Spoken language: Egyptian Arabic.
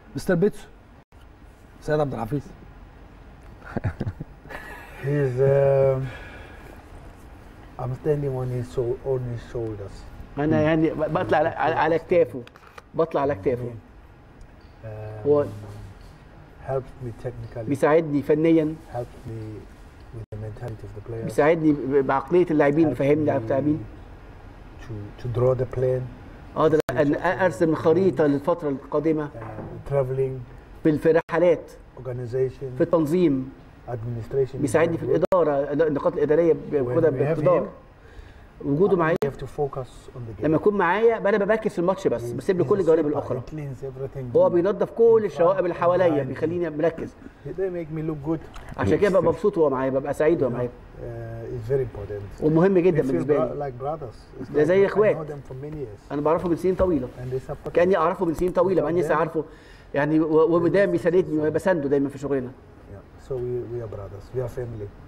مستر بيتسو سيد عبد الحفيظ He's um, I'm standing on his so on his shoulders. انا يعني بطلع على, على على كتافه بطلع على كتافه Um, هو helps me technically. بيساعدني فنيا helps me with the mentality of the players. بيساعدني ب- بعقليه اللاعبين helps بيفهمني على me اللاعبين to to draw the plan. اقدر أن ارسم خريطه للفتره القادمه Uh, traveling, في في الرحلات في organization, التنظيم administration. بيساعدني في الاداره النقاط الاداريه باخدها When we have باقتدار وجوده معايا You have to focus on the game. لما يكون معايا انا بركز في الماتش بس بسيب له كل He's a الجوانب sweeper. الاخرى He cleans everything. هو بينظف كل in الشوائب اللي front, حواليا behind. بيخليني مركز They make me look good. عشان كده ببقى مبسوط وهو معايا ببقى سعيد وهو معايا Uh, it's very important. ومهم جدا We feel بالنسبه bro- لي like brothers. It's ده like زي I إخوات. know them for many years. انا بعرفه من سنين طويله And they support كاني me. اعرفه من سنين طويله مع اني لسه عارفه يعني و- ودايما بيساندني وبسنده دايما في شغلنا Yeah. So we, we are brothers. We are family.